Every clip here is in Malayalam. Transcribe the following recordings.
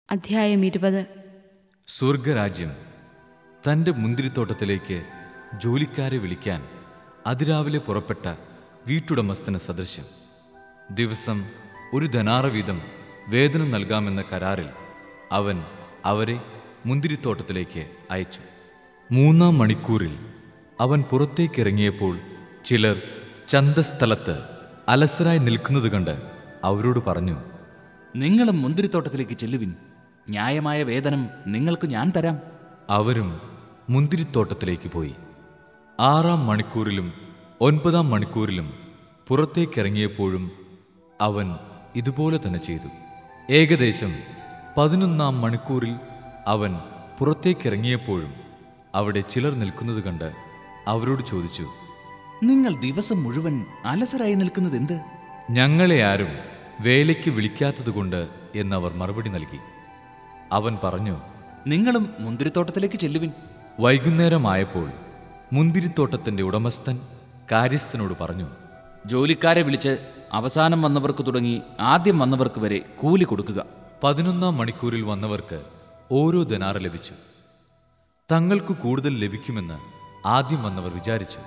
അധ്യായം ഇരുപത് സ്വർഗരാജ്യം തൻ്റെ മുന്തിരിത്തോട്ടത്തിലേക്ക് ജോലിക്കാരെ വിളിക്കാൻ അതിരാവിലെ പുറപ്പെട്ട വീട്ടുടമസ്ഥന് സദൃശ്യം ദിവസം ഒരു ധനാറ വീതം വേതനം നൽകാമെന്ന കരാറിൽ അവൻ അവരെ മുന്തിരിത്തോട്ടത്തിലേക്ക് അയച്ചു മൂന്നാം മണിക്കൂറിൽ അവൻ പുറത്തേക്കിറങ്ങിയപ്പോൾ ചിലർ ചന്തസ്ഥലത്ത് അലസരായി നിൽക്കുന്നത് കണ്ട് അവരോട് പറഞ്ഞു നിങ്ങളും മുന്തിരിത്തോട്ടത്തിലേക്ക് ചെല്ലുവിൻ ന്യായമായ വേതനം നിങ്ങൾക്ക് ഞാൻ തരാം അവരും മുന്തിരിത്തോട്ടത്തിലേക്ക് പോയി ആറാം മണിക്കൂറിലും ഒൻപതാം മണിക്കൂറിലും പുറത്തേക്കിറങ്ങിയപ്പോഴും അവൻ ഇതുപോലെ തന്നെ ചെയ്തു ഏകദേശം പതിനൊന്നാം മണിക്കൂറിൽ അവൻ പുറത്തേക്കിറങ്ങിയപ്പോഴും അവിടെ ചിലർ നിൽക്കുന്നത് കണ്ട് അവരോട് ചോദിച്ചു നിങ്ങൾ ദിവസം മുഴുവൻ അലസരായി നിൽക്കുന്നത് എന്ത് ഞങ്ങളെ ആരും വേലയ്ക്ക് വിളിക്കാത്തതുകൊണ്ട് എന്നവർ മറുപടി നൽകി അവൻ പറഞ്ഞു നിങ്ങളും മുന്തിരിത്തോട്ടത്തിലേക്ക് ചെല്ലുവിൻ വൈകുന്നേരമായപ്പോൾ മുന്തിരിത്തോട്ടത്തിന്റെ ഉടമസ്ഥൻ കാര്യസ്ഥനോട് പറഞ്ഞു ജോലിക്കാരെ വിളിച്ച് അവസാനം വന്നവർക്ക് തുടങ്ങി ആദ്യം വന്നവർക്ക് വരെ കൂലി കൊടുക്കുക പതിനൊന്നാം മണിക്കൂറിൽ വന്നവർക്ക് ഓരോ ധനാറ് ലഭിച്ചു തങ്ങൾക്ക് കൂടുതൽ ലഭിക്കുമെന്ന് ആദ്യം വന്നവർ വിചാരിച്ചു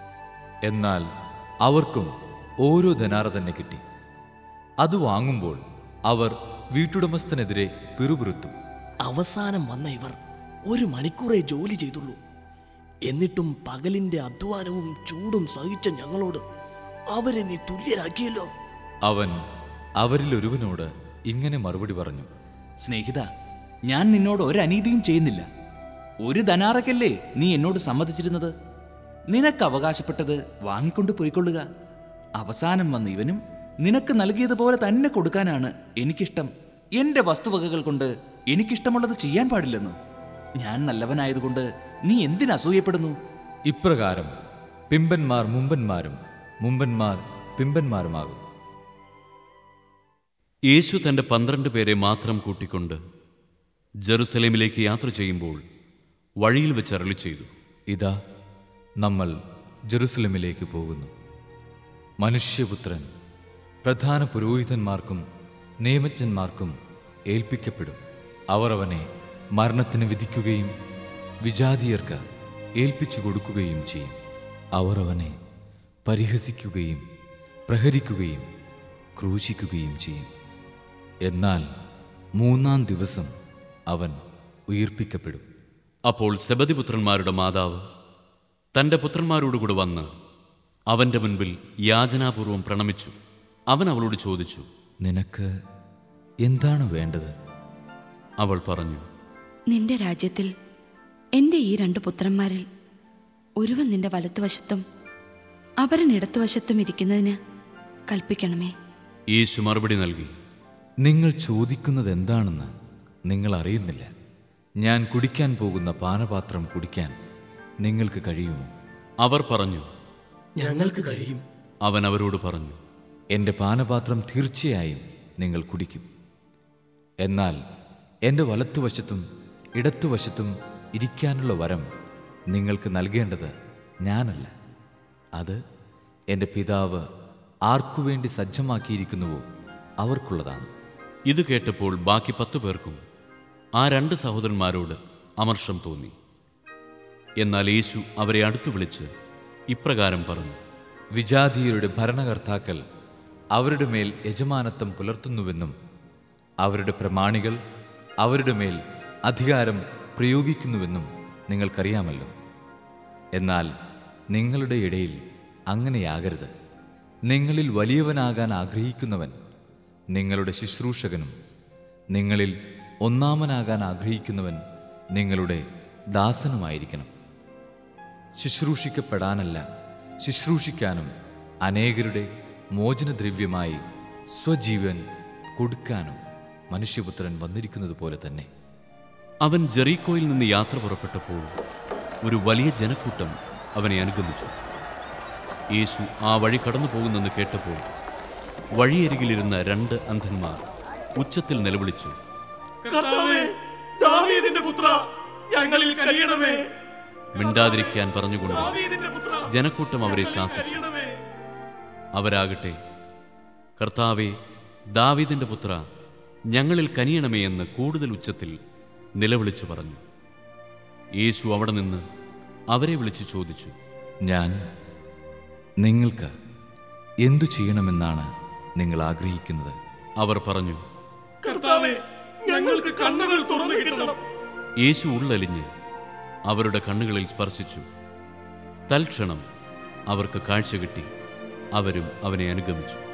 എന്നാൽ അവർക്കും ഓരോ ധനാറ് തന്നെ കിട്ടി അത് വാങ്ങുമ്പോൾ അവർ വീട്ടുടമസ്ഥനെതിരെ പിറുപിറുത്തു അവസാനം വന്ന ഇവർ ഒരു മണിക്കൂറേ ജോലി ചെയ്തുള്ളൂ എന്നിട്ടും പകലിന്റെ അധ്വാനവും ചൂടും സഹിച്ച ഞങ്ങളോട് അവരെ നീ തുല്യരാക്കിയല്ലോ അവൻ അവരിൽ ഒരുവനോട് ഇങ്ങനെ മറുപടി പറഞ്ഞു സ്നേഹിത ഞാൻ നിന്നോട് ഒരു അനീതിയും ചെയ്യുന്നില്ല ഒരു ധനാറക്കല്ലേ നീ എന്നോട് സമ്മതിച്ചിരുന്നത് നിനക്ക് അവകാശപ്പെട്ടത് വാങ്ങിക്കൊണ്ട് പോയിക്കൊള്ളുക അവസാനം വന്ന ഇവനും നിനക്ക് നൽകിയതുപോലെ തന്നെ കൊടുക്കാനാണ് എനിക്കിഷ്ടം എന്റെ വസ്തുവകകൾ കൊണ്ട് എനിക്കിഷ്ടമുള്ളത് ചെയ്യാൻ പാടില്ലെന്ന് ഞാൻ നല്ലവനായതുകൊണ്ട് നീ എന്തിനസൂയപ്പെടുന്നു ഇപ്രകാരം പിമ്പന്മാർ മുമ്പന്മാരും മുമ്പന്മാർ പിമ്പന്മാരുമാകും യേശു തൻ്റെ പന്ത്രണ്ട് പേരെ മാത്രം കൂട്ടിക്കൊണ്ട് ജെറുസലേമിലേക്ക് യാത്ര ചെയ്യുമ്പോൾ വഴിയിൽ വെച്ച് അരളി ചെയ്തു ഇതാ നമ്മൾ ജെറുസലമിലേക്ക് പോകുന്നു മനുഷ്യപുത്രൻ പ്രധാന പുരോഹിതന്മാർക്കും നിയമജ്ഞന്മാർക്കും ഏൽപ്പിക്കപ്പെടും അവർ അവനെ മരണത്തിന് വിധിക്കുകയും വിജാതീയർക്ക് ഏൽപ്പിച്ചു കൊടുക്കുകയും ചെയ്യും അവർ അവനെ പരിഹസിക്കുകയും പ്രഹരിക്കുകയും ക്രൂശിക്കുകയും ചെയ്യും എന്നാൽ മൂന്നാം ദിവസം അവൻ ഉയിർപ്പിക്കപ്പെടും അപ്പോൾ സെബദിപുത്രന്മാരുടെ മാതാവ് തൻ്റെ പുത്രന്മാരോടുകൂടെ വന്ന് അവൻ്റെ മുൻപിൽ യാചനാപൂർവം പ്രണമിച്ചു അവൻ അവളോട് ചോദിച്ചു നിനക്ക് എന്താണ് വേണ്ടത് അവൾ പറഞ്ഞു നിന്റെ രാജ്യത്തിൽ എൻ്റെ ഈ രണ്ട് പുത്രന്മാരിൽ ഒരുവൻ നിന്റെ വലത്തുവശത്തും അപരൻ ഇടത്തുവശത്തും ഇരിക്കുന്നതിന് കൽപ്പിക്കണമേ യേശു മറുപടി നൽകി നിങ്ങൾ ചോദിക്കുന്നത് എന്താണെന്ന് നിങ്ങൾ അറിയുന്നില്ല ഞാൻ കുടിക്കാൻ പോകുന്ന പാനപാത്രം കുടിക്കാൻ നിങ്ങൾക്ക് കഴിയുമോ അവർ പറഞ്ഞു ഞങ്ങൾക്ക് കഴിയും അവൻ അവരോട് പറഞ്ഞു എൻ്റെ പാനപാത്രം തീർച്ചയായും നിങ്ങൾ കുടിക്കും എന്നാൽ എൻ്റെ വലത്തുവശത്തും ഇടത്തുവശത്തും ഇരിക്കാനുള്ള വരം നിങ്ങൾക്ക് നൽകേണ്ടത് ഞാനല്ല അത് എൻ്റെ പിതാവ് ആർക്കുവേണ്ടി സജ്ജമാക്കിയിരിക്കുന്നുവോ അവർക്കുള്ളതാണ് ഇത് കേട്ടപ്പോൾ ബാക്കി പത്തു പേർക്കും ആ രണ്ട് സഹോദരന്മാരോട് അമർഷം തോന്നി എന്നാൽ യേശു അവരെ അടുത്തു വിളിച്ച് ഇപ്രകാരം പറഞ്ഞു വിജാതീയരുടെ ഭരണകർത്താക്കൾ അവരുടെ മേൽ യജമാനത്വം പുലർത്തുന്നുവെന്നും അവരുടെ പ്രമാണികൾ അവരുടെ മേൽ അധികാരം പ്രയോഗിക്കുന്നുവെന്നും നിങ്ങൾക്കറിയാമല്ലോ എന്നാൽ നിങ്ങളുടെ ഇടയിൽ അങ്ങനെയാകരുത് നിങ്ങളിൽ വലിയവനാകാൻ ആഗ്രഹിക്കുന്നവൻ നിങ്ങളുടെ ശുശ്രൂഷകനും നിങ്ങളിൽ ഒന്നാമനാകാൻ ആഗ്രഹിക്കുന്നവൻ നിങ്ങളുടെ ദാസനുമായിരിക്കണം ശുശ്രൂഷിക്കപ്പെടാനല്ല ശുശ്രൂഷിക്കാനും അനേകരുടെ മോചനദ്രവ്യമായി സ്വജീവൻ കൊടുക്കാനും മനുഷ്യപുത്രൻ വന്നിരിക്കുന്നത് പോലെ തന്നെ അവൻ ജെറീക്കോയിൽ നിന്ന് യാത്ര പുറപ്പെട്ടപ്പോൾ ഒരു വലിയ ജനക്കൂട്ടം അവനെ അനുഗമിച്ചു യേശു ആ വഴി കടന്നു പോകുന്നെന്ന് കേട്ടപ്പോൾ വഴിയരികിലിരുന്ന രണ്ട് അന്ധന്മാർ ഉച്ചത്തിൽ നിലവിളിച്ചു കർത്താവേ ദാവീദിന്റെ പുത്ര ഞങ്ങളിൽ കഴിയണമേ മിണ്ടാതിരിക്കാൻ പറഞ്ഞുകൊണ്ട് ദാവീദിന്റെ പുത്ര ജനക്കൂട്ടം അവരെ ശാസിച്ചു കഴിയണമേ അവരാകട്ടെ കർത്താവെ ദാവീദിന്റെ പുത്ര ഞങ്ങളിൽ കനിയണമേ എന്ന് കൂടുതൽ ഉച്ചത്തിൽ നിലവിളിച്ചു പറഞ്ഞു യേശു അവിടെ നിന്ന് അവരെ വിളിച്ച് ചോദിച്ചു ഞാൻ നിങ്ങൾക്ക് എന്തു ചെയ്യണമെന്നാണ് നിങ്ങൾ ആഗ്രഹിക്കുന്നത് അവർ പറഞ്ഞു കർത്താവെ ഞങ്ങൾക്ക് കണ്ണുകൾ തുറന്നു കിട്ടണം യേശു ഉള്ളലിഞ്ഞ് അവരുടെ കണ്ണുകളിൽ സ്പർശിച്ചു തൽക്ഷണം അവർക്ക് കാഴ്ച കിട്ടി അവരും അവനെ അനുഗമിച്ചു